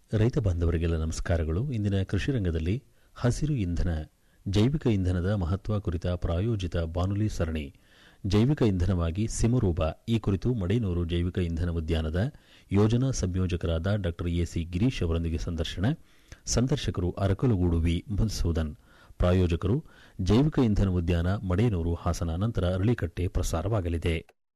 ರೈತ ಬಾಂಧವರಿಗೆಲ್ಲ ನಮಸ್ಕಾರಗಳು ಇಂದಿನ ಕೃಷಿ ರಂಗದಲ್ಲಿ ಹಸಿರು ಇಂಧನ ಜೈವಿಕ ಇಂಧನದ ಮಹತ್ವ ಕುರಿತ ಪ್ರಾಯೋಜಿತ ಬಾನುಲಿ ಸರಣಿ ಜೈವಿಕ ಇಂಧನವಾಗಿ ಸಿಮರೂಪ ಈ ಕುರಿತು ಮಡೇನೂರು ಜೈವಿಕ ಇಂಧನ ಉದ್ಯಾನದ ಯೋಜನಾ ಸಂಯೋಜಕರಾದ ಡಾ ಎಸಿ ಗಿರೀಶ್ ಅವರೊಂದಿಗೆ ಸಂದರ್ಶನ ಸಂದರ್ಶಕರು ಅರಕಲಗೂಡು ವಿ ಮಧುಸೂದನ್ ಪ್ರಾಯೋಜಕರು ಜೈವಿಕ ಇಂಧನ ಉದ್ಯಾನ ಮಡೇನೂರು ಹಾಸನ ನಂತರ ಅರಳಿಕಟ್ಟೆ ಪ್ರಸಾರವಾಗಲಿದೆ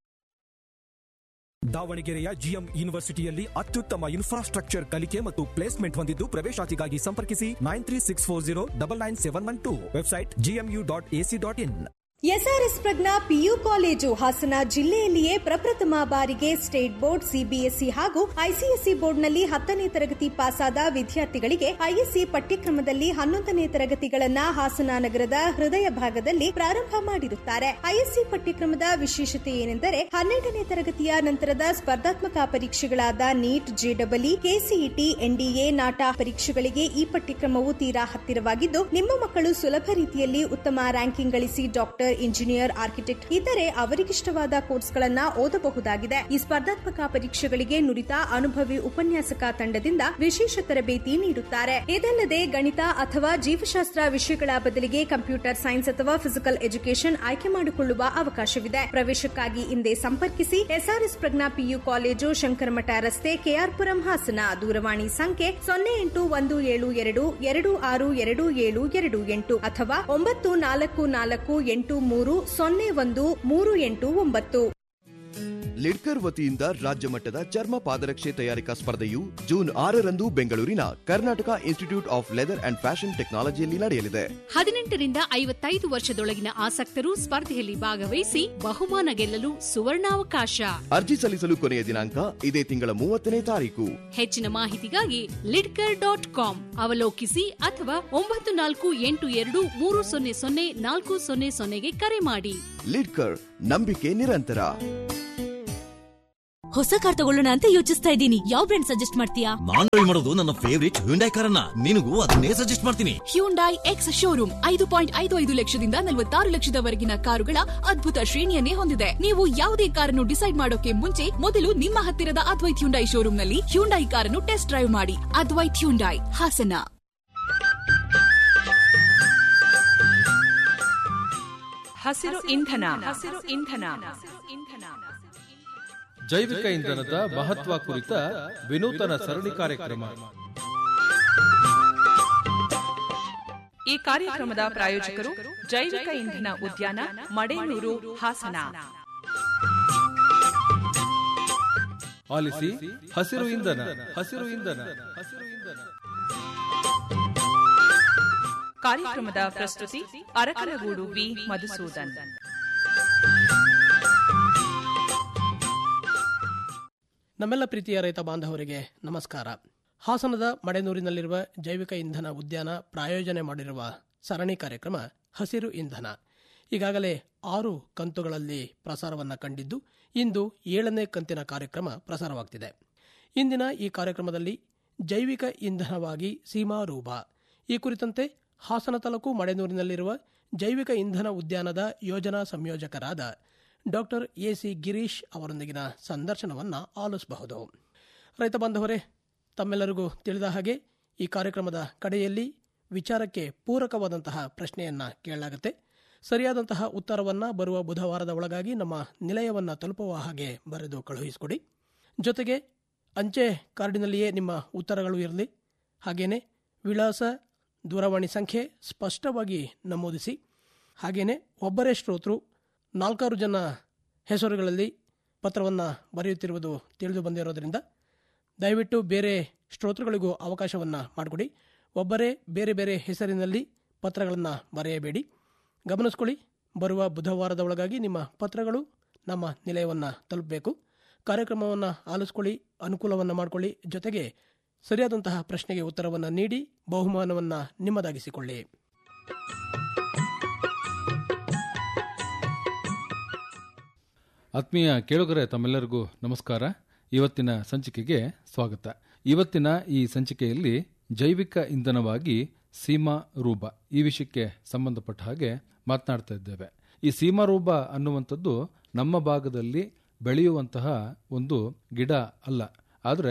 ದಾವಣಗೆರೆಯ ಜಿಎಂ ಯೂನಿವರ್ಸಿಟಿಯಲ್ಲಿ ಅತ್ಯುತ್ತಮ ಇನ್ಫ್ರಾಸ್ಟ್ರಕ್ಚರ್ ಕಲಿಕೆ ಮತ್ತು ಪ್ಲೇಸ್ಮೆಂಟ್ ಹೊಂದಿದ್ದು ಪ್ರವೇಶಾತಿಗಾಗಿ ಸಂಪರ್ಕಿಸಿ nine three six four zero double nine seven one two website GMU dot AC dot in SRS Prajna PU college Hassan ಜಿಲ್ಲೆಯಲ್ಲಿಯೇ ಪ್ರಪ್ರಥಮ ಬಾರಿಗೆ ಸ್ಟೇಟ್ ಬೋರ್ಡ್ ಸಿಬಿಎಸ್ಇ ಹಾಗೂ ಐಸಿಎಸ್ಇ ಬೋರ್ಡ್ನಲ್ಲಿ ಹತ್ತನೇ ತರಗತಿ ಪಾಸಾದ ವಿದ್ಯಾರ್ಥಿಗಳಿಗೆ ಐಎಸ್ಸಿ ಪಠ್ಯಕ್ರಮದಲ್ಲಿ ಹನ್ನೊಂದನೇ ತರಗತಿಗಳನ್ನ ಹಾಸನ ನಗರದ ಹೃದಯ ಭಾಗದಲ್ಲಿ ಪ್ರಾರಂಭ ಮಾಡಿರುತ್ತಾರೆ ಐಎಸ್ಸಿ ಪಠ್ಯಕ್ರಮದ ವಿಶೇಷತೆ ಏನೆಂದರೆ ಹನ್ನೆರಡನೇ ತರಗತಿಯ ನಂತರದ ಸ್ಪರ್ಧಾತ್ಮಕ ಪರೀಕ್ಷೆಗಳಾದ ನೀಟ್ ಜೆಡಬ್ಲ್ಇ ಕೆಸಿಇಟಿ ಎನ್ಡಿಎ ನಾಟ ಪರೀಕ್ಷೆಗಳಿಗೆ ಈ ಪಠ್ಯಕ್ರಮವು ತೀರಾ ಹತ್ತಿರವಾಗಿದ್ದು ನಿಮ್ಮ ಮಕ್ಕಳು ಸುಲಭ ರೀತಿಯಲ್ಲಿ ಉತ್ತಮ ರ್ಯಾಂಕಿಂಗ್ ಗಳಿಸಿ ಡಾಕ್ಟರ್ ಇಂಜಿನಿಯರ್ ಆರ್ಕಿಟೆಕ್ಟ್ ಇತರೆ ಅವರಿಗಿಷ್ಟವಾದ ಕೋರ್ಸ್ಗಳನ್ನ ಓದಬಹುದಾಗಿದೆ ಈ ಸ್ಪರ್ಧಾತ್ಮಕ ಪರೀಕ್ಷೆಗಳಿಗೆ ನುರಿತ ಅನುಭವಿ ಉಪನ್ಯಾಸಕ ತಂಡದಿಂದ ವಿಶೇಷ ತರಬೇತಿ ನೀಡುತ್ತಾರೆ ಇದಲ್ಲದೆ ಗಣಿತ ಅಥವಾ ಜೀವಶಾಸ್ತ್ರ ವಿಷಯಗಳ ಬದಲಿಗೆ ಕಂಪ್ಯೂಟರ್ ಸೈನ್ಸ್ ಅಥವಾ ಫಿಸಿಕಲ್ ಎಜುಕೇಶನ್ ಆಯ್ಕೆ ಮಾಡಿಕೊಳ್ಳುವ ಅವಕಾಶವಿದೆ ಪ್ರವೇಶಕ್ಕಾಗಿ ಹಿಂದೆ ಸಂಪರ್ಕಿಸಿ ಎಸ್ಆರ್ಎಸ್ ಪ್ರಜ್ಞಾ ಪಿಯು ಕಾಲೇಜು ಶಂಕರಮಠ ರಸ್ತೆ ಕೆಆರ್ಪುರಂ ಹಾಸನ ದೂರವಾಣಿ ಸಂಖ್ಯೆ ಸೊನ್ನೆ ಎಂಟು ಒಂದು ಏಳು ಎರಡು ಎರಡು ಆರು ಎರಡು ಏಳು ಎರಡು ಎಂಟು ಅಥವಾ ಒಂಬತ್ತು ನಾಲ್ಕು ನಾಲ್ಕು ಎಂಟು ಮೂರು ಸೊನ್ನೆ ಒಂದು ಮೂರು ಎಂಟು ಒಂಬತ್ತು ಲಿಡ್ಕರ್ ವತಿಯಿಂದ ರಾಜ್ಯ ಮಟ್ಟದ ಚರ್ಮ ಪಾದರಕ್ಷೆ ತಯಾರಿಕಾ ಸ್ಪರ್ಧೆಯು ಜೂನ್ ಆರರಂದು ಬೆಂಗಳೂರಿನ Karnataka Institute of Leather and Fashion ಟೆಕ್ನಾಲಜಿಯಲ್ಲಿ ನಡೆಯಲಿದೆ ಹದಿನೆಂಟರಿಂದ ಐವತ್ತೈದು ವರ್ಷದೊಳಗಿನ ಆಸಕ್ತರು ಸ್ಪರ್ಧೆಯಲ್ಲಿ ಭಾಗವಹಿಸಿ ಬಹುಮಾನ ಗೆಲ್ಲಲು ಸುವರ್ಣಾವಕಾಶ ಅರ್ಜಿ ಸಲ್ಲಿಸಲು ಕೊನೆಯ ದಿನಾಂಕ ಇದೇ ತಿಂಗಳ ಮೂವತ್ತನೇ ತಾರೀಕು ಹೆಚ್ಚಿನ ಮಾಹಿತಿಗಾಗಿ ಲಿಡ್ಕರ್ ಡಾಟ್ ಕಾಮ್ ಅವಲೋಕಿಸಿ ಅಥವಾ ಒಂಬತ್ತು ನಾಲ್ಕು ಎಂಟು ಎರಡು ಮೂರು ಸೊನ್ನೆ ಸೊನ್ನೆ ನಾಲ್ಕು ಸೊನ್ನೆ ಸೊನ್ನೆಗೆ ಕರೆ ಮಾಡಿ ಲಿಡ್ಕರ್ ನಂಬಿಕೆ ನಿರಂತರ ಹೊಸ ಕಾರ್ ತಗೊಳ್ಳೋಣ ಅಂತ ಯೋಚಿಸ್ತಾ ಇದ್ದೀನಿ ಯಾವ ಬ್ರ್ಯಾಂಡ್ ಸಜೆಸ್ಟ್ ಮಾಡ್ತೀಯಾ ನಾನ್ ಡ್ರೈವ್ ಮಾಡೋದು ನನ್ನ ಫೇವರಿಟ್ ಹ್ಯುಂಡೈ ಕಾರನ್ನ ನಿನಗೂ ಅದನ್ನೇ ಸಜೆಸ್ಟ್ ಮಾಡ್ತೀನಿ ಹ್ಯುಂಡೈ ಎಕ್ಸ್ ಶೋರೂಮ್ ಐದು ಪಾಯಿಂಟ್ ಐದು ಐದು ಲಕ್ಷದಿಂದ ನಲವತ್ತಾರು ಲಕ್ಷದವರೆಗಿನ ಕಾರುಗಳ ಅದ್ಭುತ ಶ್ರೇಣಿಯನ್ನೇ ಹೊಂದಿದೆ ನೀವು ಯಾವುದೇ ಕಾರನ್ನು ಡಿಸೈಡ್ ಮಾಡೋಕೆ ಮುಂಚೆ ಮೊದಲು ನಿಮ್ಮ ಹತ್ತಿರದ ಅದ್ವೈತ್ ಹ್ಯುಂಡೈ ಶೋರೂಮ್ನಲ್ಲಿ ಹ್ಯುಂಡೈ ಕಾರನ್ನು ಟೆಸ್ಟ್ ಡ್ರೈವ್ ಮಾಡಿ ಅದ್ವೈತ್ ಹ್ಯುಂಡೈ ಹಾಸನ ಹಸಿರು ಇಂಧನ ಹಸಿರು ಇಂಧನ ಇಂಧನ ಜೈವಿಕ ಇಂಧನದ ಮಹತ್ವ ಕುರಿತ ವಿನೂತನ ಸರಣಿ ಕಾರ್ಯಕ್ರಮ ಈ ಕಾರ್ಯಕ್ರಮದ ಪ್ರಾಯೋಜಕರು ಜೈವಿಕ ಇಂಧನ ಉದ್ಯಾನ ಮಡೇನೂರು ಹಾಸನ ಆಲಿಸಿ ಹಸಿರು ಇಂಧನ ಹಸಿರು ಇಂಧನ ಹಸಿರು ಇಂಧನ ಕಾರ್ಯಕ್ರಮದ ಪ್ರಸ್ತುತಿ ಅರಕಲಗೂಡು ವಿ ಮಧುಸೂದನ್ ನಮ್ಮೆಲ್ಲ ಪ್ರೀತಿಯ ರೈತ ಬಾಂಧವರಿಗೆ ನಮಸ್ಕಾರ ಹಾಸನದ ಮಡೆನೂರಿನಲ್ಲಿರುವ ಜೈವಿಕ ಇಂಧನ ಉದ್ಯಾನ ಪ್ರಾಯೋಜನೆ ಮಾಡಿರುವ ಸರಣಿ ಕಾರ್ಯಕ್ರಮ ಹಸಿರು ಇಂಧನ ಈಗಾಗಲೇ ಆರು ಕಂತುಗಳಲ್ಲಿ ಪ್ರಸಾರವನ್ನು ಕಂಡಿದ್ದು ಇಂದು ಏಳನೇ ಕಂತಿನ ಕಾರ್ಯಕ್ರಮ ಪ್ರಸಾರವಾಗ್ತಿದೆ ಇಂದಿನ ಈ ಕಾರ್ಯಕ್ರಮದಲ್ಲಿ ಜೈವಿಕ ಇಂಧನವಾಗಿ ಸೀಮಾರೂಪ ಈ ಕುರಿತಂತೆ ಹಾಸನ ತಾಲೂಕು ಮಡೆನೂರಿನಲ್ಲಿರುವ ಜೈವಿಕ ಇಂಧನ ಉದ್ಯಾನದ ಯೋಜನಾ ಸಂಯೋಜಕರಾದ ಡಾಕ್ಟರ್ ಎ ಸಿ ಗಿರೀಶ್ ಅವರೊಂದಿಗಿನ ಸಂದರ್ಶನವನ್ನು ಆಲಿಸಬಹುದು ರೈತ ಬಾಂಧವರೇ ತಮ್ಮೆಲ್ಲರಿಗೂ ತಿಳಿದ ಹಾಗೆ ಈ ಕಾರ್ಯಕ್ರಮದ ಕಡೆಯಲ್ಲಿ ವಿಚಾರಕ್ಕೆ ಪೂರಕವಾದಂತಹ ಪ್ರಶ್ನೆಯನ್ನ ಕೇಳಲಾಗುತ್ತೆ ಸರಿಯಾದಂತಹ ಉತ್ತರವನ್ನು ಬರುವ ಬುಧವಾರದ ಒಳಗಾಗಿ ನಮ್ಮ ನಿಲಯವನ್ನು ತಲುಪುವ ಹಾಗೆ ಬರೆದು ಕಳುಹಿಸಿಕೊಡಿ ಜೊತೆಗೆ ಅಂಚೆ ಕಾರ್ಡಿನಲ್ಲಿಯೇ ನಿಮ್ಮ ಉತ್ತರಗಳು ಇರಲಿ ಹಾಗೇನೆ ವಿಳಾಸ ದೂರವಾಣಿ ಸಂಖ್ಯೆ ಸ್ಪಷ್ಟವಾಗಿ ನಮೂದಿಸಿ ಹಾಗೇನೆ ಒಬ್ಬರೇ ಶ್ರೋತೃ ನಾಲ್ಕಾರು ಜನ ಹೆಸರುಗಳಲ್ಲಿ ಪತ್ರವನ್ನು ಬರೆಯುತ್ತಿರುವುದು ತಿಳಿದು ಬಂದಿರೋದ್ರಿಂದ ದಯವಿಟ್ಟು ಬೇರೆ ಶ್ರೋತೃಗಳಿಗೂ ಅವಕಾಶವನ್ನು ಮಾಡಿಕೊಡಿ ಒಬ್ಬರೇ ಬೇರೆ ಬೇರೆ ಹೆಸರಿನಲ್ಲಿ ಪತ್ರಗಳನ್ನು ಬರೆಯಬೇಡಿ ಗಮನಿಸ್ಕೊಳ್ಳಿ ಬರುವ ಬುಧವಾರದ ಒಳಗಾಗಿ ನಿಮ್ಮ ಪತ್ರಗಳು ನಮ್ಮ ನಿಲಯವನ್ನು ತಲುಪಬೇಕು ಕಾರ್ಯಕ್ರಮವನ್ನು ಆಲಿಸ್ಕೊಳ್ಳಿ ಅನುಕೂಲವನ್ನು ಮಾಡಿಕೊಳ್ಳಿ ಜೊತೆಗೆ ಸರಿಯಾದಂತಹ ಪ್ರಶ್ನೆಗೆ ಉತ್ತರವನ್ನು ನೀಡಿ ಬಹುಮಾನವನ್ನು ನಿಮ್ಮದಾಗಿಸಿಕೊಳ್ಳಿ ಆತ್ಮೀಯ ಕೇಳುಗರೆ ತಮ್ಮೆಲ್ಲರಿಗೂ ನಮಸ್ಕಾರ ಇವತ್ತಿನ ಸಂಚಿಕೆಗೆ ಸ್ವಾಗತ ಇವತ್ತಿನ ಈ ಸಂಚಿಕೆಯಲ್ಲಿ ಜೈವಿಕ ಇಂಧನವಾಗಿ ಸೀಮಾ ರೂಬ ಈ ವಿಷಯಕ್ಕೆ ಸಂಬಂಧಪಟ್ಟ ಹಾಗೆ ಮಾತನಾಡ್ತಾ ಇದ್ದೇವೆ ಈ ಸೀಮಾ ರೂಬ ಅನ್ನುವಂಥದ್ದು ನಮ್ಮ ಭಾಗದಲ್ಲಿ ಬೆಳೆಯುವಂತಹ ಒಂದು ಗಿಡ ಅಲ್ಲ ಆದರೆ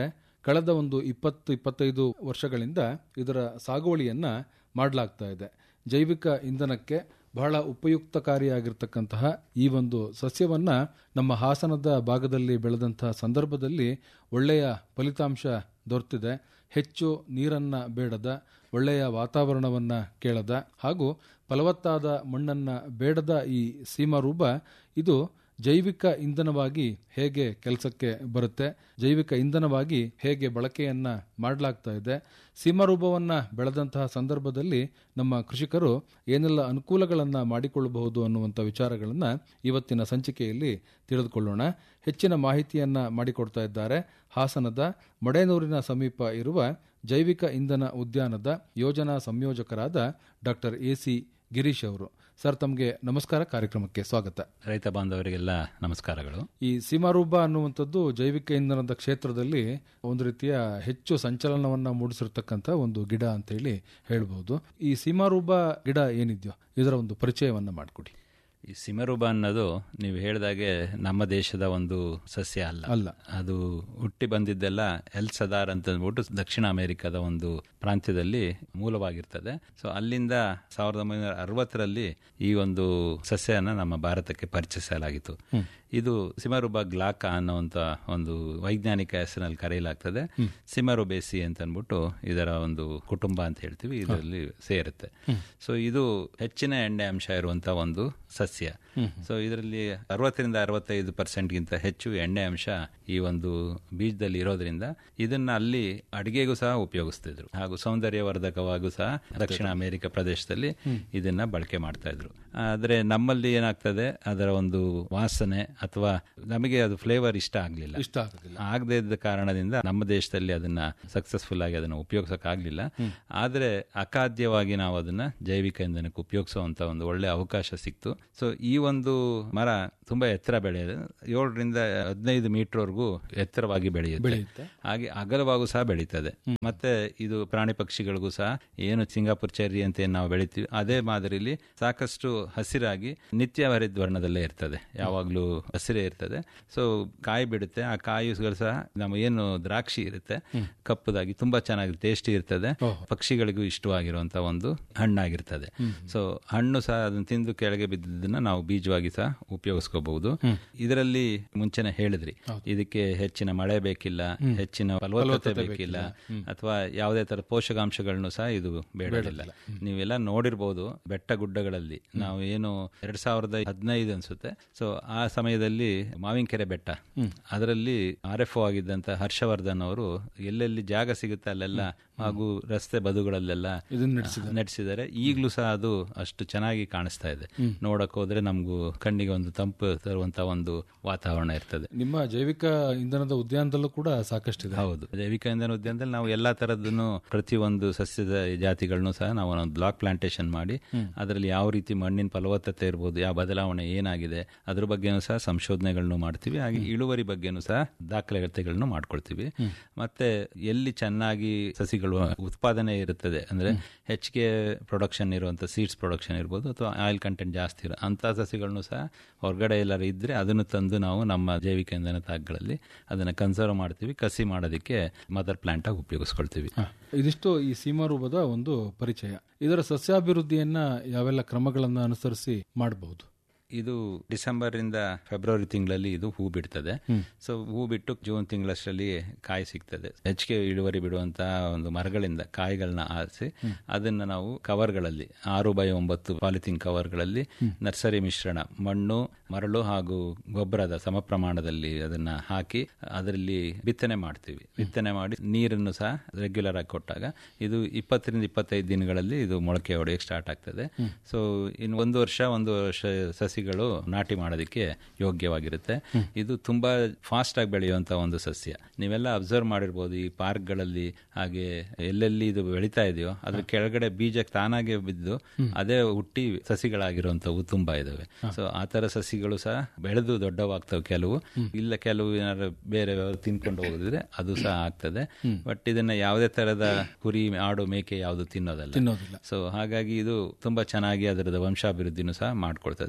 ಕಳೆದ ಒಂದು ಇಪ್ಪತ್ತು ಇಪ್ಪತ್ತೈದು ವರ್ಷಗಳಿಂದ ಇದರ ಸಾಗುವಳಿಯನ್ನ ಮಾಡಲಾಗ್ತಾ ಇದೆ ಜೈವಿಕ ಇಂಧನಕ್ಕೆ ಬಹಳ ಉಪಯುಕ್ತಕಾರಿಯಾಗಿರ್ತಕ್ಕಂತಹ ಈ ಒಂದು ಸಸ್ಯವನ್ನ ನಮ್ಮ ಹಾಸನದ ಭಾಗದಲ್ಲಿ ಬೆಳೆದಂತಹ ಸಂದರ್ಭದಲ್ಲಿ ಒಳ್ಳೆಯ ಫಲಿತಾಂಶ ದೊರೆತಿದೆ ಹೆಚ್ಚು ನೀರನ್ನ ಬೇಡದ ಒಳ್ಳೆಯ ವಾತಾವರಣವನ್ನ ಕೇಳದ ಹಾಗೂ ಫಲವತ್ತಾದ ಮಣ್ಣನ್ನ ಬೇಡದ ಈ ಸೀಮಾರೂಪ ಇದು ಜೈವಿಕ ಇಂಧನವಾಗಿ ಹೇಗೆ ಕೆಲಸಕ್ಕೆ ಬರುತ್ತೆ ಜೈವಿಕ ಇಂಧನವಾಗಿ ಹೇಗೆ ಬಳಕೆಯನ್ನ ಮಾಡಲಾಗ್ತಾ ಇದೆ ಸೀಮಾರೂಪವನ್ನ ಬೆಳೆದಂತಹ ಸಂದರ್ಭದಲ್ಲಿ ನಮ್ಮ ಕೃಷಿಕರು ಏನೆಲ್ಲ ಅನುಕೂಲಗಳನ್ನ ಮಾಡಿಕೊಳ್ಳಬಹುದು ಅನ್ನುವಂಥ ವಿಚಾರಗಳನ್ನ ಇವತ್ತಿನ ಸಂಚಿಕೆಯಲ್ಲಿ ತಿಳಿದುಕೊಳ್ಳೋಣ ಹೆಚ್ಚಿನ ಮಾಹಿತಿಯನ್ನ ಮಾಡಿಕೊಡ್ತಾ ಇದ್ದಾರೆ ಹಾಸನದ ಮಡೇನೂರಿನ ಸಮೀಪ ಇರುವ ಜೈವಿಕ ಇಂಧನ ಉದ್ಯಾನದ ಯೋಜನಾ ಸಂಯೋಜಕರಾದ ಡಾಕ್ಟರ್ ಎ ಸಿ ಗಿರೀಶ್ ಅವರು ಸರ್ ತಮಗೆ ನಮಸ್ಕಾರ ಕಾರ್ಯಕ್ರಮಕ್ಕೆ ಸ್ವಾಗತ ರೈತ ಬಾಂಧವರಿಗೆಲ್ಲ ನಮಸ್ಕಾರಗಳು ಈ ಸೀಮಾರೂಪ ಅನ್ನುವಂಥದ್ದು ಜೈವಿಕ ಇಂಧನದ ಕ್ಷೇತ್ರದಲ್ಲಿ ಒಂದು ರೀತಿಯ ಹೆಚ್ಚು ಸಂಚಲನವನ್ನ ಮೂಡಿಸಿರ್ತಕ್ಕಂಥ ಒಂದು ಗಿಡ ಅಂತ ಹೇಳಿ ಹೇಳ್ಬಹುದು ಈ ಸೀಮಾರೂಪ ಗಿಡ ಏನಿದೆಯೋ ಇದರ ಒಂದು ಪರಿಚಯವನ್ನ ಮಾಡಿಕೊಡಿ ಈ ಸಿಮರುಬ ಅನ್ನೋದು ನೀವು ಹೇಳಿದಾಗೆ ನಮ್ಮ ದೇಶದ ಒಂದು ಸಸ್ಯ ಅಲ್ಲ ಅಲ್ಲ. ಅದು ಹುಟ್ಟಿ ಬಂದಿದ್ದೆಲ್ಲ ಎಲ್ ಸದಾರ್ ಅಂತ ಅಂದ್ಬಿಟ್ಟು ದಕ್ಷಿಣ ಅಮೆರಿಕದ ಒಂದು ಪ್ರಾಂತ್ಯದಲ್ಲಿ ಮೂಲವಾಗಿರ್ತದೆ ಸೊ ಅಲ್ಲಿಂದ ಸಾವಿರದ ಒಂಬೈನೂರ ಅರವತ್ತರಲ್ಲಿ ಈ ಒಂದು ಸಸ್ಯನ ನಮ್ಮ ಭಾರತಕ್ಕೆ ಪರಿಚಯಿಸಲಾಗಿತ್ತು ಇದು ಸಿಮರುಬ ಗ್ಲಾಕ ಅನ್ನುವಂಥ ಒಂದು ವೈಜ್ಞಾನಿಕ ಹೆಸರಿನಲ್ಲಿ ಕರೆಯಲಾಗ್ತದೆ ಸಿಮರುಬೇಸಿ ಅಂತ ಅಂದ್ಬಿಟ್ಟು ಇದರ ಒಂದು ಕುಟುಂಬ ಅಂತ ಹೇಳ್ತೀವಿ ಇದರಲ್ಲಿ ಸೇರುತ್ತೆ ಸೊ ಇದು ಹೆಚ್ಚಿನ ಎಣ್ಣೆ ಅಂಶ ಇರುವಂತ ಒಂದು ಸಸ್ಯ ಸೊ ಇದರಲ್ಲಿ ಅರವತ್ತರಿಂದ ಅರವತ್ತೈದು ಪರ್ಸೆಂಟ್ಗಿಂತ ಹೆಚ್ಚು ಎಣ್ಣೆ ಅಂಶ ಈ ಒಂದು ಬೀಜದಲ್ಲಿ ಇರೋದ್ರಿಂದ ಇದನ್ನ ಅಲ್ಲಿ ಅಡಿಗೆಗೂ ಸಹ ಉಪಯೋಗಿಸ್ತಿದ್ರು ಹಾಗೂ ಸೌಂದರ್ಯವರ್ಧಕವಾಗೂ ಸಹ ದಕ್ಷಿಣ ಅಮೆರಿಕ ಪ್ರದೇಶದಲ್ಲಿ ಇದನ್ನ ಬಳಕೆ ಮಾಡ್ತಾ ಇದ್ರು ಆದ್ರೆ ನಮ್ಮಲ್ಲಿ ಏನಾಗ್ತದೆ ಅದರ ಒಂದು ವಾಸನೆ ಅಥವಾ ನಮಗೆ ಅದು ಫ್ಲೇವರ್ ಇಷ್ಟ ಆಗ್ಲಿಲ್ಲ ಇಷ್ಟ ಆಗೋದಿಲ್ಲ ಆಗದೇ ಇದ್ದ ಕಾರಣದಿಂದ ನಮ್ಮ ದೇಶದಲ್ಲಿ ಅದನ್ನ ಸಕ್ಸಸ್ಫುಲ್ ಆಗಿ ಅದನ್ನ ಉಪಯೋಗಿಸಕ್ ಆಗ್ಲಿಲ್ಲ ಆದ್ರೆ ಅಸಾಧ್ಯವಾಗಿ ನಾವು ಅದನ್ನ ಜೈವಿಕ ಇಂಧನಕ್ಕೆ ಉಪಯೋಗಿಸುವಂತ ಒಂದು ಒಳ್ಳೆ ಅವಕಾಶ ಸಿಕ್ತು ಸೊ ಈ ಒಂದು ಮರ ತುಂಬಾ ಎತ್ತರ ಬೆಳೆಯುತ್ತೆ ಏಳರಿಂದ ಹದಿನೈದು ಮೀಟರ್ ವರೆಗೂ ಎತ್ತರವಾಗಿ ಬೆಳೆಯುತ್ತೆ ಬೆಳೆಯುತ್ತೆ. ಹಾಗೆ ಅಗಲವಾಗೂ ಸಹ ಬೆಳೀತದೆ ಮತ್ತೆ ಇದು ಪ್ರಾಣಿ ಪಕ್ಷಿಗಳಿಗೂ ಸಹ ಏನು ಸಿಂಗಾಪುರ್ ಚೆರ್ರಿ ಅಂತ ಏನ್ ನಾವು ಬೆಳಿತೀವಿ ಅದೇ ಮಾದರಿಲಿ ಸಾಕಷ್ಟು ಹಸಿರಾಗಿ ನಿತ್ಯ ಹರಿದ್ವರ್ಣದಲ್ಲೇ ಇರ್ತದೆ ಯಾವಾಗ್ಲೂ ಹಸಿರೇ ಇರ್ತದೆ ಸೊ ಕಾಯಿ ಬಿಡುತ್ತೆ ಆ ಕಾಯಿಗಳು ಸಹ ನಮ್ಮ ಏನು ದ್ರಾಕ್ಷಿ ಇರುತ್ತೆ ಕಪ್ಪದಾಗಿ ತುಂಬಾ ಚೆನ್ನಾಗಿ ಟೇಸ್ಟಿ ಇರ್ತದೆ ಪಕ್ಷಿಗಳಿಗೂ ಇಷ್ಟವಾಗಿರುವಂತ ಒಂದು ಹಣ್ಣಾಗಿರ್ತದೆ ಸೊ ಹಣ್ಣು ಸಹ ಅದನ್ನ ತಿಂದು ಕೆಳಗೆ ಬಿದ್ದದನ್ನ ನಾವು ಬೀಜವಾಗಿ ಸಹ ಉಪಯೋಗಿಸ್ಕೋಬಹುದು ಇದರಲ್ಲಿ ಮುಂಚೆನೆ ಹೇಳಿದ್ರಿ ಇದಕ್ಕೆ ಹೆಚ್ಚಿನ ಮಳೆ ಬೇಕಿಲ್ಲ ಹೆಚ್ಚಿನ ಫಲವತ್ತತೆ ಬೇಕಿಲ್ಲ ಅಥವಾ ಯಾವುದೇ ತರ ಪೋಷಕಾಂಶಗಳನ್ನು ಸಹ ಇದು ಬೇಡಲಿಲ್ಲ ನೀವೆಲ್ಲ ನೋಡಿರ್ಬೋದು ಬೆಟ್ಟ ಗುಡ್ಡಗಳಲ್ಲಿ ನಾವು ಏನು ಎರಡ್ ಸಾವಿರದ ಹದಿನೈದು ಅನ್ಸುತ್ತೆ ಸೊ ಆ ಸಮಯದಲ್ಲಿ ಮಾವಿನಕೆರೆ ಬೆಟ್ಟ ಅದರಲ್ಲಿ ಆರ್ ಎಫ್ ಆಗಿದ್ದಂತ ಹರ್ಷವರ್ಧನ್ ಅವರು ಎಲ್ಲೆಲ್ಲಿ ಜಾಗ ಸಿಗುತ್ತೆ ಅಲ್ಲೆಲ್ಲ ಹಾಗೂ ರಸ್ತೆ ಬದುಗಳಲ್ಲೆಲ್ಲ ನಡೆಸಿದ್ದಾರೆ ಈಗಲೂ ಸಹ ಅದು ಅಷ್ಟು ಚೆನ್ನಾಗಿ ಕಾಣಿಸ್ತಾ ಇದೆ ನೋಡಕ್ ಹೋದ್ರೆ ನಮಗೂ ಕಣ್ಣಿಗೆ ಒಂದು ತಂಪು ತರುವಂತ ಒಂದು ವಾತಾವರಣ ಇರ್ತದೆ ನಿಮ್ಮ ಜೈವಿಕ ಇಂಧನದ ಉದ್ಯಾನದಲ್ಲೂ ಕೂಡ ಸಾಕಷ್ಟಿದೆ ಹೌದು ಜೈವಿಕ ಇಂಧನ ಉದ್ಯಾನದಲ್ಲಿ ನಾವು ಎಲ್ಲಾ ತರದನ್ನು ಪ್ರತಿಯೊಂದು ಸಸ್ಯದ ಜಾತಿಗಳನ್ನು ಸಹ ನಾವು ಒಂದು ಬ್ಲಾಕ್ ಪ್ಲಾಂಟೇಶನ್ ಮಾಡಿ ಅದರಲ್ಲಿ ಯಾವ ರೀತಿ ಮಣ್ಣಿನ ಫಲವತ್ತತೆ ಇರ್ಬೋದು ಯಾವ ಬದಲಾವಣೆ ಏನಾಗಿದೆ ಅದ್ರ ಬಗ್ಗೆನೂ ಸಹ ಸಂಶೋಧನೆಗಳನ್ನು ಮಾಡ್ತೀವಿ ಹಾಗೆ ಇಳುವರಿ ಬಗ್ಗೆನೂ ಸಹ ದಾಖಲೆಗಳನ್ನು ಮಾಡ್ಕೊಳ್ತೀವಿ ಮತ್ತೆ ಎಲ್ಲಿ ಚೆನ್ನಾಗಿ ಸಸಿಗಳು ಉತ್ಪಾದನೆ ಇರುತ್ತದೆ ಅಂದ್ರೆ ಹೆಚ್ಚಿಗೆ ಪ್ರೊಡಕ್ಷನ್ ಇರುವಂತ ಸೀಡ್ಸ್ ಪ್ರೊಡಕ್ಷನ್ ಇರ್ಬೋದು ಅಥವಾ ಆಯಿಲ್ ಕಂಟೆಂಟ್ ಜಾಸ್ತಿ ಇರೋ ಅಂತ ಸಸಿಗಳನ್ನು ಸಹ ಹೊರಗಡೆ ಎಲ್ಲರೂ ಇದ್ರೆ ಅದನ್ನು ತಂದು ನಾವು ನಮ್ಮ ಜೈವಿಕ ಇಂಧನ ತಾಕ್ಗಳಲ್ಲಿ ಅದನ್ನ ಕನ್ಸರ್ವ್ ಮಾಡ್ತೀವಿ ಕಸಿ ಮಾಡೋದಕ್ಕೆ ಮದರ್ ಪ್ಲಾಂಟ್ ಆಗಿ ಉಪಯೋಗಿಸ್ಕೊಳ್ತೀವಿ ಇದಿಷ್ಟು ಈ ಸೀಮಾರೂಪದ ಒಂದು ಪರಿಚಯ ಇದರ ಸಸ್ಯಾಭಿವೃದ್ಧಿಯನ್ನ ಯಾವೆಲ್ಲ ಕ್ರಮಗಳನ್ನ ಅನುಸರಿಸಿ ಮಾಡಬಹುದು ಇದು ಡಿಸೆಂಬರ್ ಇಂದ ಫೆಬ್ರವರಿ ತಿಂಗಳಲ್ಲಿ ಇದು ಹೂ ಬಿಡ್ತದೆ ಸೊ ಹೂ ಬಿಟ್ಟು ಜೂನ್ ತಿಂಗಳಷ್ಟರಲ್ಲಿ ಕಾಯಿ ಸಿಗ್ತದೆ ಹೆಚ್ಚಿಗೆ ಇಳುವರಿ ಬಿಡುವಂತಹ ಒಂದು ಮರಗಳಿಂದ ಕಾಯಿಗಳನ್ನ ಆರಿಸಿ ಅದನ್ನ ನಾವು ಕವರ್ಗಳಲ್ಲಿ ಆರು ಬೈ ಒಂಬತ್ತು ಪಾಲಿಥಿನ್ ಕವರ್ಗಳಲ್ಲಿ ನರ್ಸರಿ ಮಿಶ್ರಣ ಮಣ್ಣು ಮರಳು ಹಾಗೂ ಗೊಬ್ಬರದ ಸಮ ಪ್ರಮಾಣದಲ್ಲಿ ಅದನ್ನ ಹಾಕಿ ಅದರಲ್ಲಿ ಬಿತ್ತನೆ ಮಾಡ್ತೀವಿ ಬಿತ್ತನೆ ಮಾಡಿ ನೀರನ್ನು ಸಹ ರೆಗ್ಯುಲರ್ ಆಗಿ ಕೊಟ್ಟಾಗ ಇದು ಇಪ್ಪತ್ತರಿಂದ ಇಪ್ಪತ್ತೈದು ದಿನಗಳಲ್ಲಿ ಇದು ಮೊಳಕೆ ಹೊಡೆಯಕ್ಕೆ ಸ್ಟಾರ್ಟ್ ಆಗ್ತದೆ ಸೊ ಇನ್ನು ಒಂದು ವರ್ಷ ಒಂದು ವರ್ಷ ಸಸಿಗಳು ನಾಟಿ ಮಾಡೋದಕ್ಕೆ ಯೋಗ್ಯವಾಗಿರುತ್ತೆ ಇದು ತುಂಬಾ ಫಾಸ್ಟ್ ಆಗಿ ಬೆಳೆಯುವಂತ ಒಂದು ಸಸ್ಯ ನೀವೆಲ್ಲ ಅಬ್ಸರ್ವ್ ಮಾಡಿರ್ಬೋದು ಈ ಪಾರ್ಕ್ಗಳಲ್ಲಿ ಹಾಗೆ ಎಲ್ಲೆಲ್ಲಿ ಇದು ಬೆಳೀತಾ ಇದೆಯೋ ಅದ್ರ ಕೆಳಗಡೆ ಬೀಜ ತಾನಾಗೆ ಬಿದ್ದು ಅದೇ ಹುಟ್ಟಿ ಸಸಿಗಳಾಗಿರುವಂತವು ತುಂಬಾ ಇದಾವೆ ಸೊ ಆ ತರ ಸಸಿಗಳು ಸಹ ಬೆಳೆದು ದೊಡ್ಡವಾಗ್ತವೆ ಕೆಲವು ಇಲ್ಲ ಕೆಲವು ಏನಾದ್ರು ಬೇರೆ ತಿನ್ಕೊಂಡು ಹೋಗಿದ್ರೆ ಅದು ಸಹ ಆಗ್ತದೆ ಬಟ್ ಇದನ್ನ ಯಾವುದೇ ತರದ ಕುರಿ ಆಡು ಮೇಕೆ ಯಾವುದು ತಿನ್ನೋದಲ್ಲ ತಿನ್ನೋದಿಲ್ಲ ಸೊ ಹಾಗಾಗಿ ಇದು ತುಂಬಾ ಚೆನ್ನಾಗಿ ಅದರದ ವಂಶಾಭಿವೃದ್ಧಿನೂ ಸಹ ಮಾಡ್ಕೊಳ್ತದೆ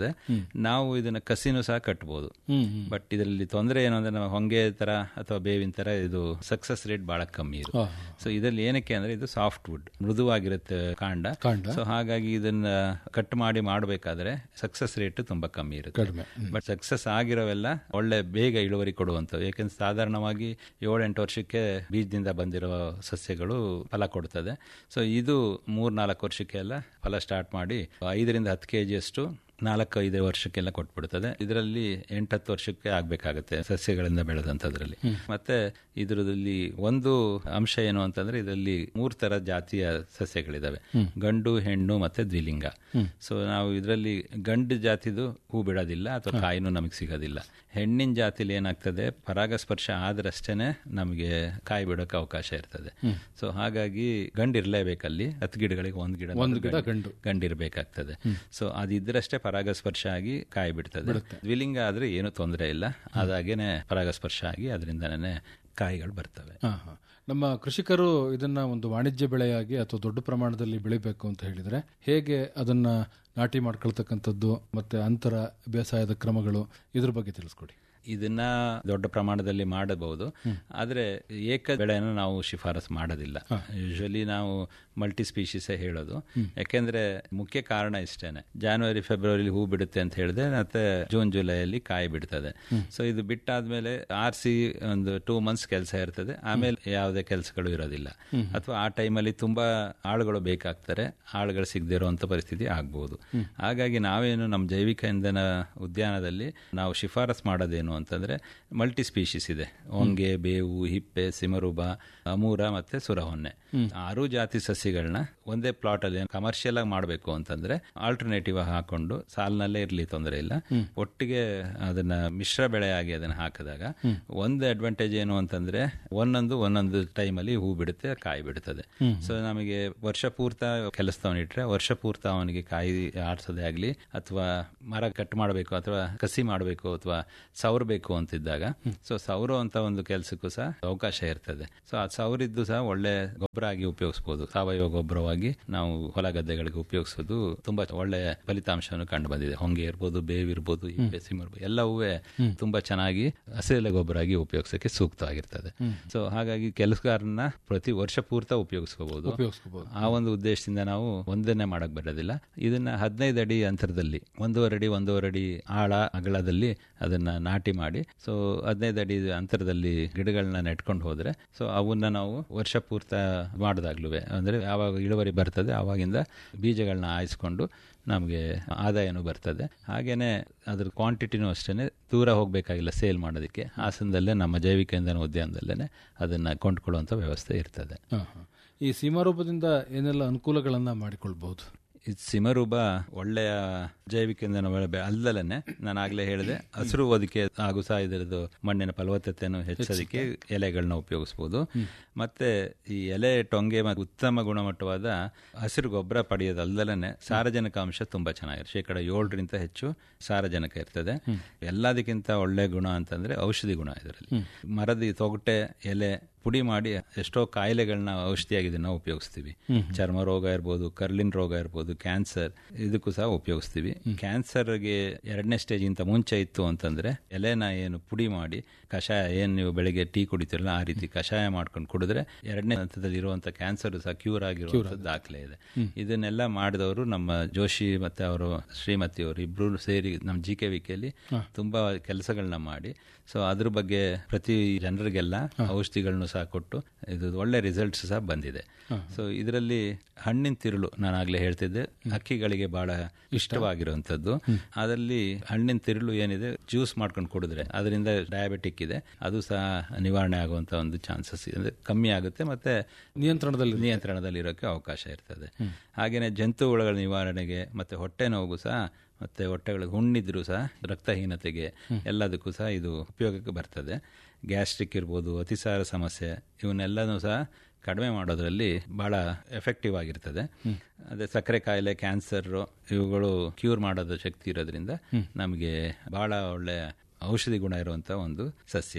ನಾವು ಇದನ್ನ ಕಸಿನೂ ಸಹ ಕಟ್ಬೋದು ಹ್ಮ್, ಹ್ಮ್. ಬಟ್ ಇದರಲ್ಲಿ ತೊಂದರೆ ಏನು ಅಂದ್ರೆ ನಾವು ಹೊಂಗೆ ತರ ಅಥವಾ ಬೇವಿನ ತರ ಇದು ಸಕ್ಸಸ್ ರೇಟ್ ಬಹಳ ಕಮ್ಮಿ ಹಾ, ಇರುತ್ತೆ ಸೊ ಇದರಲ್ಲಿ ಏನಕ್ಕೆ ಅಂದ್ರೆ ಇದು ಸಾಫ್ಟ್ ವುಡ್ ಮೃದುವಾಗಿರುತ್ತೆ ಕಾಂಡ ಕಾಂಡ. ಸೊ ಹಾಗಾಗಿ ಇದನ್ನ ಕಟ್ ಮಾಡಿ ಮಾಡಬೇಕಾದ್ರೆ ಸಕ್ಸಸ್ ರೇಟ್ ತುಂಬಾ ಕಮ್ಮಿ ಇರುತ್ತೆ ಕಡಿಮೆ. ಬಟ್ ಸಕ್ಸಸ್ ಆಗಿರೋವೆಲ್ಲ ಒಳ್ಳೆ ಬೇಗ ಇಳುವರಿ ಕೊಡುವಂಥವು ಯಾಕೆಂದ್ರೆ ಸಾಧಾರಣವಾಗಿ ಏಳೆಂಟು ವರ್ಷಕ್ಕೆ ಬೀಜದಿಂದ ಬಂದಿರೋ ಸಸ್ಯಗಳು ಫಲ ಕೊಡ್ತದೆ ಸೊ ಇದು ಮೂರ್ ನಾಲ್ಕು ವರ್ಷಕ್ಕೆಲ್ಲ ಫಲ ಸ್ಟಾರ್ಟ್ ಮಾಡಿ ಐದರಿಂದ ಹತ್ತು ಕೆ ಜಿಯಷ್ಟು ನಾಲ್ಕು ಐದು ವರ್ಷಕ್ಕೆಲ್ಲ ಕೊಟ್ಬಿಡ್ತದೆ ಇದರಲ್ಲಿ ಎಂಟತ್ತು ವರ್ಷಕ್ಕೆ ಆಗ್ಬೇಕಾಗತ್ತೆ ಸಸ್ಯಗಳಿಂದ ಬೆಳೆದಂಥದ್ರಲ್ಲಿ ಮತ್ತೆ ಇದರಲ್ಲಿ ಒಂದು ಅಂಶ ಏನು ಅಂತಂದ್ರೆ ಇದರಲ್ಲಿ ಮೂರ್ ತರ ಜಾತಿಯ ಸಸ್ಯಗಳಿದಾವೆ ಗಂಡು ಹೆಣ್ಣು ಮತ್ತೆ ದ್ವಿಲಿಂಗ ಸೊ ನಾವು ಇದರಲ್ಲಿ ಗಂಡು ಜಾತಿದು ಹೂ ಬಿಡೋದಿಲ್ಲ ಅಥವಾ ಕಾಯಿನೂ ನಮಗೆ ಸಿಗೋದಿಲ್ಲ ಹೆಣ್ಣಿನ ಜಾತಿಲಿ ಏನಾಗ್ತದೆ ಪರಾಗಸ್ಪರ್ಶ ಆದ್ರಷ್ಟೇನೆ ನಮಗೆ ಕಾಯಿ ಬಿಡೋಕೆ ಅವಕಾಶ ಇರ್ತದೆ ಸೊ ಹಾಗಾಗಿ ಗಂಡು ಇರಲೇಬೇಕಲ್ಲಿ ಹತ್ತು ಗಿಡಗಳಿಗೆ ಒಂದು ಗಿಡ ಒಂದು ಗಿಡ ಗಂಡು. ಗಂಡಿರ್ಬೇಕಾಗ್ತದೆ ಸೊ ಅದಿದ್ರಷ್ಟೇ ಪರಾಗಸ್ಪರ್ಶ ಆಗಿ ಕಾಯಿ ಬಿಡ್ತದೆ ದ್ವಿಲಿಂಗ ಆದ್ರೆ ಏನು ತೊಂದರೆ ಇಲ್ಲ ಅದಾಗೇನೆ ಪರಾಗಸ್ಪರ್ಶ ಆಗಿ ಅದರಿಂದನೇ ಕಾಯಿಗಳು ಬರ್ತವೆ ಹಾ, ಹಾ. ನಮ್ಮ ಕೃಷಿಕರು ಇದನ್ನ ಒಂದು ವಾಣಿಜ್ಯ ಬೆಳೆಯಾಗಿ ಅಥವಾ ದೊಡ್ಡ ಪ್ರಮಾಣದಲ್ಲಿ ಬೆಳಿಬೇಕು ಅಂತ ಹೇಳಿದ್ರೆ ಹೇಗೆ ಅದನ್ನ ನಾಟಿ ಮಾಡ್ಕೊಳ್ತಕ್ಕಂಥದ್ದು ಮತ್ತೆ ಅಂತರ ಬೇಸಾಯದ ಕ್ರಮಗಳು ಇದ್ರ ಬಗ್ಗೆ ತಿಳಿಸ್ಕೊಡಿ ಇದನ್ನ ದೊಡ್ಡ ಪ್ರಮಾಣದಲ್ಲಿ ಮಾಡಬಹುದು ಆದ್ರೆ ಏಕ ಬೆಳೆಯನ್ನು ನಾವು ಶಿಫಾರಸು ಮಾಡೋದಿಲ್ಲ ಯೂಶಲಿ ನಾವು ಮಲ್ಟಿ ಸ್ಪೀಶೀಸ್ ಹೇಳೋದು ಯಾಕೆಂದ್ರೆ ಮುಖ್ಯ ಕಾರಣ ಇಷ್ಟೇನೆ ಜಾನ್ವರಿ ಫೆಬ್ರವರಿ ಹೂ ಬಿಡುತ್ತೆ ಅಂತ ಹೇಳಿದ್ರೆ ಮತ್ತೆ ಜೂನ್ ಜುಲೈಯಲ್ಲಿ ಕಾಯಿ ಬಿಡ್ತದೆ ಸೊ ಇದು ಬಿಟ್ಟಾದ್ಮೇಲೆ ಆರ್ಸಿ ಒಂದು ಟೂ ಮಂತ್ಸ್ ಕೆಲಸ ಇರ್ತದೆ ಆಮೇಲೆ ಯಾವುದೇ ಕೆಲಸಗಳು ಇರೋದಿಲ್ಲ ಅಥವಾ ಆ ಟೈಮಲ್ಲಿ ತುಂಬಾ ಆಳುಗಳು ಬೇಕಾಗ್ತಾರೆ ಆಳುಗಳು ಸಿಗದೇ ಇರುವಂತ ಪರಿಸ್ಥಿತಿ ಆಗ್ಬಹುದು ಹಾಗಾಗಿ ನಾವೇನು ನಮ್ಮ ಜೈವಿಕ ಇಂಧನ ಉದ್ಯಾನದಲ್ಲಿ ನಾವು ಶಿಫಾರಸ್ ಮಾಡೋದೇನು ಅಂತಂದ್ರೆ ಮಲ್ಟಿ ಸ್ಪೀಶೀಸ್ ಇದೆ ಹೊಂಗೆ ಬೇವು ಹಿಪ್ಪೆ ಸಿಮರುಬ ಅಮೂರ ಮತ್ತೆ ಸುರಹೊನ್ನೆ ಆರು ಜಾತಿ ಸಸಿಗಳನ್ನ ಒಂದೇ ಪ್ಲಾಟ್ ಅಲ್ಲಿ ಕಮರ್ಷಿಯಲ್ ಆಗಿ ಮಾಡಬೇಕು ಅಂತಂದ್ರೆ ಆಲ್ಟರ್ನೇಟಿವ್ ಹಾಕೊಂಡು ಸಾಲಿನಲ್ಲೇ ಇರ್ಲಿ ತೊಂದರೆ ಇಲ್ಲ ಒಟ್ಟಿಗೆ ಅದನ್ನ ಮಿಶ್ರ ಬೆಳೆಯಾಗಿ ಅದನ್ನ ಹಾಕಿದಾಗ ಒಂದು ಅಡ್ವಾಂಟೇಜ್ ಏನು ಅಂತಂದ್ರೆ ಒಂದೊಂದು ಒಂದೊಂದು ಟೈಮಲ್ಲಿ ಹೂ ಬಿಡುತ್ತೆ ಕಾಯಿ ಬಿಡುತ್ತದೆ ಸೊ ನಮಗೆ ವರ್ಷ ಪೂರ್ತ ಕೆಲಸದವನಿಟ್ರೆ ವರ್ಷ ಪೂರ್ತ ಅವನಿಗೆ ಕಾಯಿ ಆಡ್ಸೋದೇ ಆಗ್ಲಿ ಅಥವಾ ಮರ ಕಟ್ ಮಾಡಬೇಕು ಅಥವಾ ಕಸಿ ಮಾಡಬೇಕು ಅಥವಾ ಸವರಬೇಕು ಅಂತಿದ್ದಾಗ ಸೊ ಸೌರು ಅಂತ ಒಂದು ಕೆಲಸಕ್ಕೂ ಸಹ ಅವಕಾಶ ಇರ್ತದೆ ಸೊ ಆ ಸೌರಿದ್ದು ಸಹ ಒಳ್ಳೆ ಗೊಬ್ಬರ ಆಗಿ ಉಪಯೋಗಿಸಬಹುದು ಸಾವಯವ ಗೊಬ್ಬರವಾಗಿ ನಾವು ಹೊಲ ಗದ್ದೆಗಳಿಗೆ ಉಪಯೋಗಿಸೋದು ತುಂಬಾ ಒಳ್ಳೆ ಫಲಿತಾಂಶವನ್ನು ಕಂಡು ಬಂದಿದೆ ಹೊಂಗೆ ಇರ್ಬೋದು ಬೇವಿರ್ಬೋದು ಇಪ್ಪೆ ಸಿಮರ್ಬೋದು ಎಲ್ಲವೂ ತುಂಬಾ ಚೆನ್ನಾಗಿ ಹಸಿರೆಲೆ ಗೊಬ್ಬರ ಆಗಿ ಉಪಯೋಗಿಸಕ್ಕೆ ಸೂಕ್ತವಾಗಿರ್ತದೆ ಸೊ ಹಾಗಾಗಿ ಕೆಲಸಗಾರನ ಪ್ರತಿ ವರ್ಷ ಪೂರ್ತ ಉಪಯೋಗಿಸ್ಕೋಬಹುದು ಉಪಯೋಗಿಸ್ಕೋಬಹುದು ಆ ಒಂದು ಉದ್ದೇಶದಿಂದ ನಾವು ಒಂದನ್ನೇ ಮಾಡಕ್ ಬರೋದಿಲ್ಲ ಇದನ್ನ ಹದಿನೈದು ಅಡಿ ಅಂತರದಲ್ಲಿ ಒಂದೂವರೆ ಅಡಿ ಒಂದೂವರೆ ಅಡಿ ಆಳ ಅಗಲದಲ್ಲಿ ಅದನ್ನ ನಾಟಿ ಮಾಡಿ ಸೊ ಹದಿನೈದು ಅಡಿ ಅಂತರದಲ್ಲಿ ಗಿಡಗಳನ್ನ ನೆಟ್ಕೊಂಡು ಹೋದ್ರೆ ಸೊ ಅವನ್ನ ನಾವು ವರ್ಷ ಪೂರ್ತ ಮಾಡಿದಾಗ್ಲೂ ಅಂದ್ರೆ ಯಾವಾಗ ಇಳುವರಿ ಬರ್ತದೆ ಆವಾಗಿಂದ ಬೀಜಗಳನ್ನ ಆಯಿಸ್ಕೊಂಡು ನಮಗೆ ಆದಾಯನೂ ಬರ್ತದೆ ಹಾಗೇನೆ ಅದ್ರ ಕ್ವಾಂಟಿಟಿನೂ ಅಷ್ಟೇ ದೂರ ಹೋಗಬೇಕಾಗಿಲ್ಲ ಸೇಲ್ ಮಾಡೋದಕ್ಕೆ ಹಾಸನದಲ್ಲೇ ನಮ್ಮ ಜೈವಿಕ ಇಂಧನ ಉದ್ಯಾನದಲ್ಲೇ ಅದನ್ನ ಕೊಂಡ್ಕೊಳ್ಳುವಂಥ ವ್ಯವಸ್ಥೆ ಇರ್ತದೆ ಹಾ, ಹಾ. ಈ ಸೀಮಾರೂಪದಿಂದ ಏನೆಲ್ಲ ಅನುಕೂಲಗಳನ್ನ ಮಾಡಿಕೊಳ್ಬಹುದು ಇದು ಸಿಮರೂಪ ಒಳ್ಳೆಯ ಜೈವಿಕ ಇಂಧನ ಬೆಳೆ ಅಲ್ಲದಲ್ಲೇ ನಾನು ಆಗ್ಲೇ ಹೇಳಿದೆ ಹಸಿರು ಓದಿಕೆ ಹಾಗೂ ಸಹ ಇದರದ್ದು ಮಣ್ಣಿನ ಫಲವತ್ತತೆಯನ್ನು ಹೆಚ್ಚೋದಕ್ಕೆ ಎಲೆಗಳನ್ನ ಉಪಯೋಗಿಸಬಹುದು ಮತ್ತೆ ಈ ಎಲೆ ಟೊಂಗೆ ಮತ್ತು ಉತ್ತಮ ಗುಣಮಟ್ಟವಾದ ಹಸಿರು ಗೊಬ್ಬರ ಪಡೆಯೋದಲ್ಲದಲ್ಲೇ ಸಾರಜನಕ ಅಂಶ ತುಂಬಾ ಚೆನ್ನಾಗಿರುತ್ತೆ ಶೇಕಡ ಏಳರಿಂದ ಹೆಚ್ಚು ಸಾರಜನಕ ಇರ್ತದೆ ಎಲ್ಲದಕ್ಕಿಂತ ಒಳ್ಳೆ ಗುಣ ಅಂತಂದ್ರೆ ಔಷಧಿ ಗುಣ ಇದರಲ್ಲಿ ಮರದ ಈ ತೊಗಟೆ ಎಲೆ ಪುಡಿ ಮಾಡಿ ಎಷ್ಟೋ ಕಾಯಿಲೆಗಳನ್ನ ಔಷಧಿಯಾಗಿ ಇದನ್ನ ಉಪಯೋಗಿಸ್ತೀವಿ ಚರ್ಮ ರೋಗ ಇರ್ಬೋದು ಕರ್ಲಿನ್ ರೋಗ ಇರ್ಬೋದು ಕ್ಯಾನ್ಸರ್ ಇದಕ್ಕೂ ಸಹ ಉಪಯೋಗಿಸ್ತೀವಿ ಕ್ಯಾನ್ಸರ್ಗೆ ಎರಡನೇ ಸ್ಟೇಜ್ ಇಂತ ಮುಂಚೆ ಇತ್ತು ಅಂತಂದ್ರೆ ಎಲೆನ ಏನು ಪುಡಿ ಮಾಡಿ ಕಷಾಯ ಏನ್ ನೀವು ಬೆಳಿಗ್ಗೆ ಟೀ ಕುಡಿತಿರಲ್ಲ ಆ ರೀತಿ ಕಷಾಯ ಮಾಡ್ಕೊಂಡು ಕುಡಿದ್ರೆ ಎರಡನೇ ಹಂತದಲ್ಲಿ ಇರುವಂತ ಕ್ಯಾನ್ಸರ್ ಸಹ ಕ್ಯೂರ್ ಆಗಿರುವಂತ ದಾಖಲೆ ಇದೆ ಇದನ್ನೆಲ್ಲ ಮಾಡಿದವರು ನಮ್ಮ ಜೋಶಿ ಮತ್ತೆ ಅವರು ಶ್ರೀಮತಿ ಅವರು ಇಬ್ರು ಸೇರಿ ನಮ್ಮ ಜಿ ಕೆ ವಿಕೆಯಲ್ಲಿ ತುಂಬಾ ಕೆಲಸಗಳನ್ನ ಮಾಡಿ ಸೊ ಅದ್ರ ಬಗ್ಗೆ ಪ್ರತಿ ಜನರಿಗೆಲ್ಲ ಔಷಧಿಗಳನ್ನು ಸಹ ಕೊಟ್ಟು ಇದು ಒಳ್ಳೆ ರಿಸಲ್ಟ್ಸ್ ಸಹ ಬಂದಿದೆ ಸೊ ಇದರಲ್ಲಿ ಹಣ್ಣಿನ ತಿರುಳು ನಾನು ಆಗ್ಲೇ ಹೇಳ್ತಿದ್ದೆ ಹಕ್ಕಿಗಳಿಗೆ ಬಹಳ ಇಷ್ಟವಾಗಿರುವಂತದ್ದು ಅದರಲ್ಲಿ ಹಣ್ಣಿನ ತಿರುಳು ಏನಿದೆ ಜ್ಯೂಸ್ ಮಾಡ್ಕೊಂಡು ಕುಡಿದ್ರೆ ಅದರಿಂದ ಡಯಾಬಿಟಿಕ್ ಇದೆ ಅದು ಸಹ ನಿವಾರಣೆ ಆಗುವಂತ ಒಂದು ಚಾನ್ಸಸ್ ಇದೆ ಕಮ್ಮಿ ಆಗುತ್ತೆ ಮತ್ತೆ ನಿಯಂತ್ರಣದಲ್ಲಿ ನಿಯಂತ್ರಣದಲ್ಲಿ ಇರೋಕೆ ಅವಕಾಶ ಇರ್ತದೆ ಹಾಗೇನೆ ಜಂತು ಹುಳಗಳ ನಿವಾರಣೆಗೆ ಮತ್ತೆ ಹೊಟ್ಟೆ ನೋವು ಸಹ ಮತ್ತೆ ಹೊಟ್ಟೆಗಳಿಗೆ ಹುಣ್ಣಿದ್ರು ಸಹ ರಕ್ತಹೀನತೆಗೆ ಎಲ್ಲದಕ್ಕೂ ಸಹ ಇದು ಉಪಯೋಗಕ್ಕೆ ಬರ್ತದೆ ಗ್ಯಾಸ್ಟ್ರಿಕ್ ಇರ್ಬೋದು ಅತಿಸಾರ ಸಮಸ್ಯೆ ಇವನ್ನೆಲ್ಲನೂ ಸಹ ಕಡಿಮೆ ಮಾಡೋದ್ರಲ್ಲಿ ಬಹಳ ಎಫೆಕ್ಟಿವ್ ಆಗಿರ್ತದೆ ಅದೇ ಸಕ್ಕರೆ ಕಾಯಿಲೆ ಕ್ಯಾನ್ಸರ್ ಇವುಗಳು ಕ್ಯೂರ್ ಮಾಡೋದು ಶಕ್ತಿ ಇರೋದ್ರಿಂದ ನಮಗೆ ಬಹಳ ಒಳ್ಳೆ ಔಷಧಿ ಗುಣ ಇರುವಂತ ಒಂದು ಸಸ್ಯ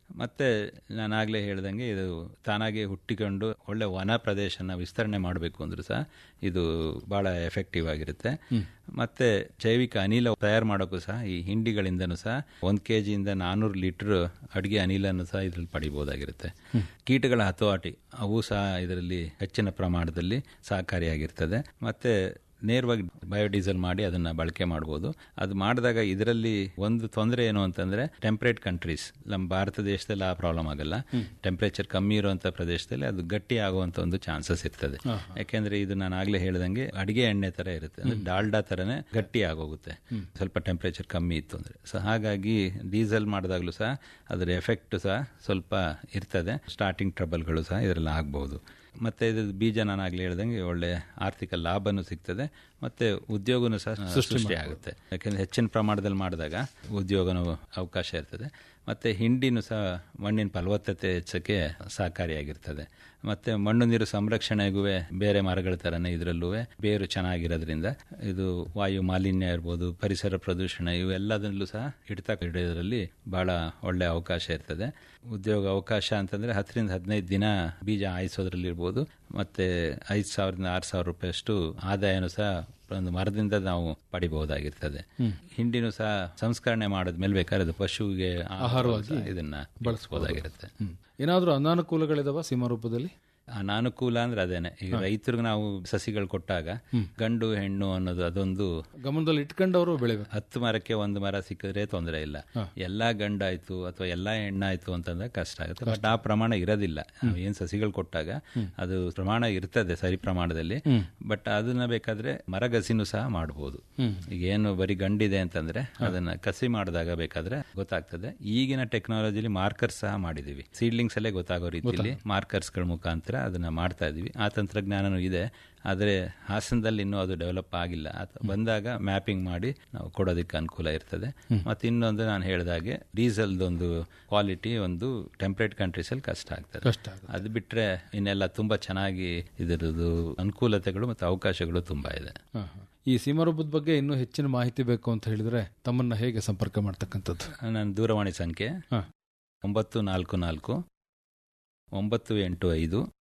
ಮತ್ತೆ ನಾನಾಗಲೇ ಹೇಳ್ದಂಗೆ ಇದು ತಾನಾಗಿ ಹುಟ್ಟಿಕೊಂಡು ಒಳ್ಳೆ ವನ ಪ್ರದೇಶನ ವಿಸ್ತರಣೆ ಮಾಡಬೇಕು ಅಂದ್ರೂ ಸಹ ಇದು ಬಹಳ ಎಫೆಕ್ಟಿವ್ ಆಗಿರುತ್ತೆ ಮತ್ತೆ ಜೈವಿಕ ಅನಿಲ ತಯಾರು ಮಾಡೋಕ್ಕೂ ಸಹ ಈ ಹಿಂಡಿಗಳಿಂದನೂ ಸಹ ಒಂದು ಕೆ ಜಿಯಿಂದ ನಾನ್ನೂರು ಲೀಟರ್ ಅಡುಗೆ ಅನಿಲನ್ನು ಸಹ ಇದರಲ್ಲಿ ಪಡಿಬಹುದಾಗಿರುತ್ತೆ ಕೀಟಗಳ ಹತೋಟಿ ಅವು ಸಹ ಇದರಲ್ಲಿ ಹೆಚ್ಚಿನ ಪ್ರಮಾಣದಲ್ಲಿ ಸಹಕಾರಿಯಾಗಿರ್ತದೆ ಮತ್ತೆ ನೇರವಾಗಿ ಬಯೋಡೀಸೆಲ್ ಮಾಡಿ ಅದನ್ನ ಬಳಕೆ ಮಾಡ್ಬೋದು ಅದು ಮಾಡಿದಾಗ ಇದರಲ್ಲಿ ಒಂದು ತೊಂದರೆ ಏನು ಅಂತಂದ್ರೆ ಟೆಂಪರೇಟ್ ಕಂಟ್ರೀಸ್ ನಮ್ಮ ಭಾರತ ದೇಶದಲ್ಲಿ ಆ ಪ್ರಾಬ್ಲಮ್ ಆಗಲ್ಲ ಟೆಂಪರೇಚರ್ ಕಮ್ಮಿ ಇರುವಂತ ಪ್ರದೇಶದಲ್ಲಿ ಅದು ಗಟ್ಟಿ ಆಗುವಂತ ಒಂದು ಚಾನ್ಸಸ್ ಇರ್ತದೆ ಯಾಕೆಂದ್ರೆ ಇದು ನಾನು ಆಗ್ಲೇ ಹೇಳ್ದಂಗೆ ಅಡಿಗೆ ಎಣ್ಣೆ ತರ ಇರುತ್ತೆ ಅಂದ್ರೆ ಡಾಲ್ಡಾ ತರನೇ ಗಟ್ಟಿ ಆಗೋಗುತ್ತೆ ಸ್ವಲ್ಪ ಟೆಂಪರೇಚರ್ ಕಮ್ಮಿ ಇತ್ತು ಅಂದ್ರೆ ಸೊ ಹಾಗಾಗಿ ಡೀಸೆಲ್ ಮಾಡಿದಾಗಲೂ ಸಹ ಅದರ ಎಫೆಕ್ಟ್ ಸಹ ಸ್ವಲ್ಪ ಇರ್ತದೆ ಸ್ಟಾರ್ಟಿಂಗ್ ಟ್ರಬಲ್ಗಳು ಸಹ ಇದರಲ್ಲಿ ಆಗಬಹುದು ಮತ್ತೆ ಇದು ಬೀಜ ನಾನು ಆಗ್ಲೇ ಹೇಳ್ದಂಗೆ ಒಳ್ಳೆ ಆರ್ಥಿಕ ಲಾಭನೂ ಸಿಗ್ತದೆ ಮತ್ತೆ ಉದ್ಯೋಗನೂ ಸಹ ಸೃಷ್ಟಿ ಆಗುತ್ತೆ ಯಾಕೆಂದ್ರೆ ಹೆಚ್ಚಿನ ಪ್ರಮಾಣದಲ್ಲಿ ಮಾಡಿದಾಗ ಉದ್ಯೋಗನೂ ಅವಕಾಶ ಇರ್ತದೆ ಮತ್ತೆ ಹಿಂಡಿನೂ ಸಹ ಮಣ್ಣಿನ ಫಲವತ್ತತೆ ಹೆಚ್ಚಕ್ಕೆ ಸಹಕಾರಿಯಾಗಿರ್ತದೆ ಮತ್ತೆ ಮಣ್ಣು ನೀರು ಸಂರಕ್ಷಣೆಗೂ ಬೇರೆ ಮರಗಳ ತರನೇ ಇದರಲ್ಲೂ ಬೇರು ಚೆನ್ನಾಗಿರೋದ್ರಿಂದ ಇದು ವಾಯು ಮಾಲಿನ್ಯ ಇರ್ಬೋದು ಪರಿಸರ ಪ್ರದೂಷಣ ಇವೆಲ್ಲದರಲ್ಲೂ ಸಹ ಹಿಡಿತ ಹಿಡಿಯೋದ್ರಲ್ಲಿ ಬಹಳ ಒಳ್ಳೆ ಅವಕಾಶ ಇರ್ತದೆ ಉದ್ಯೋಗ ಅವಕಾಶ ಅಂತಂದ್ರೆ ಹತ್ತರಿಂದ ಹದಿನೈದು ದಿನ ಬೀಜ ಆಯಿಸೋದ್ರಲ್ಲಿ ಇರ್ಬೋದು ಮತ್ತೆ ಐದು ಸಾವಿರದಿಂದ ಆರು ಸಾವಿರ ರೂಪಾಯಿಯಷ್ಟು ಆದಾಯನೂ ಸಹ ಒಂದು ಮರದಿಂದ ನಾವು ಪಡಿಬಹುದಾಗಿರ್ತದೆ ಹಿಂಡಿನೂ ಸಹ ಸಂಸ್ಕರಣೆ ಮಾಡಿದ್ಮೇಲೆ ಬೇಕಾದ್ರೆ ಅದು ಪಶುವಿಗೆ ಆಹಾರವಾಗಿ ಇದನ್ನ ಬಳಸಬಹುದಾಗಿರುತ್ತೆ ಏನಾದರೂ ಅನಾನುಕೂಲಗಳಿದಾವ ಸೀಮಾ ರೂಪದಲ್ಲಿ ಅನಾನುಕೂಲ ಅಂದ್ರೆ ಅದೇನೆ ಈಗ ರೈತರಿಗೆ ನಾವು ಸಸಿಗಳು ಕೊಟ್ಟಾಗ ಗಂಡು ಹೆಣ್ಣು ಅನ್ನೋದು ಅದೊಂದು ಗಮನದಲ್ಲಿ ಇಟ್ಕೊಂಡವರು ಬೆಳಿಬೇಕು ಹತ್ತು ಮರಕ್ಕೆ ಒಂದು ಮರ ಸಿಕ್ಕಿದ್ರೆ ತೊಂದರೆ ಇಲ್ಲ ಎಲ್ಲಾ ಗಂಡಾಯ್ತು ಅಥವಾ ಎಲ್ಲಾ ಹೆಣ್ಣಾಯ್ತು ಅಂತಂದ್ರೆ ಕಷ್ಟ ಆಗುತ್ತೆ ಬಟ್ ಆ ಪ್ರಮಾಣ ಇರೋದಿಲ್ಲ ನಾವು ಏನ್ ಸಸಿಗಳು ಕೊಟ್ಟಾಗ ಅದು ಪ್ರಮಾಣ ಇರ್ತದೆ ಸರಿ ಪ್ರಮಾಣದಲ್ಲಿ ಬಟ್ ಅದನ್ನ ಬೇಕಾದ್ರೆ ಮರಗಸಿನೂ ಸಹ ಮಾಡಬಹುದು ಈಗ ಏನು ಬರೀ ಗಂಡಿದೆ ಅಂತಂದ್ರೆ ಅದನ್ನ ಕಸಿ ಮಾಡಿದಾಗ ಬೇಕಾದ್ರೆ ಗೊತ್ತಾಗ್ತದೆ ಈಗಿನ ಟೆಕ್ನಾಲಜಿಲಿ ಮಾರ್ಕರ್ಸ್ ಸಹ ಮಾಡಿದೀವಿ ಸೀಡ್ಲಿಂಗ್ಸ್ ಅಲ್ಲೇ ಗೊತ್ತಾಗೋ ರೀತಿಯಲ್ಲಿ ಮಾರ್ಕರ್ಸ್ ಗಳ ಮುಖಾಂತರ ಅದನ್ನ ಮಾಡ್ತಾ ಇದೀವಿ ಆ ತಂತ್ರಜ್ಞಾನನೂ ಇದೆ ಆದರೆ ಹಾಸನದಲ್ಲಿ ಇನ್ನೂ ಅದು ಡೆವಲಪ್ ಆಗಿಲ್ಲ ಅದ್ ಬಂದಾಗ ಮ್ಯಾಪಿಂಗ್ ಮಾಡಿ ನಾವು ಕೊಡೋದಕ್ಕೆ ಅನುಕೂಲ ಇರ್ತದೆ ಮತ್ತೆ ಇನ್ನೊಂದು ನಾನು ಹೇಳಿದಾಗೆ ಡೀಸೆಲ್ದೊಂದು ಕ್ವಾಲಿಟಿ ಒಂದು ಟೆಂಪ್ರೇಟ್ ಕಂಟ್ರೀಸ್ ಅಲ್ಲಿ ಕಷ್ಟ ಆಗ್ತದೆ ಕಷ್ಟ ಅದು ಬಿಟ್ರೆ ಇನ್ನೆಲ್ಲ ತುಂಬಾ ಚೆನ್ನಾಗಿ ಇದರದ್ದು ಅನುಕೂಲತೆಗಳು ಮತ್ತು ಅವಕಾಶಗಳು ತುಂಬಾ ಇದೆ ಹಾ, ಹಾ. ಈ ಸೀಮಾರೂಪದ ಬಗ್ಗೆ ಇನ್ನೂ ಹೆಚ್ಚಿನ ಮಾಹಿತಿ ಬೇಕು ಅಂತ ಹೇಳಿದ್ರೆ ತಮ್ಮನ್ನ ಹೇಗೆ ಸಂಪರ್ಕ ಮಾಡ್ತಕ್ಕಂಥದ್ದು ನನ್ನ ದೂರವಾಣಿ ಸಂಖ್ಯೆ ಹಾ. ಒಂಬತ್ತು ನಾಲ್ಕು ನಾಲ್ಕು ಒಂಬತ್ತು ಎಂಟು ಐದು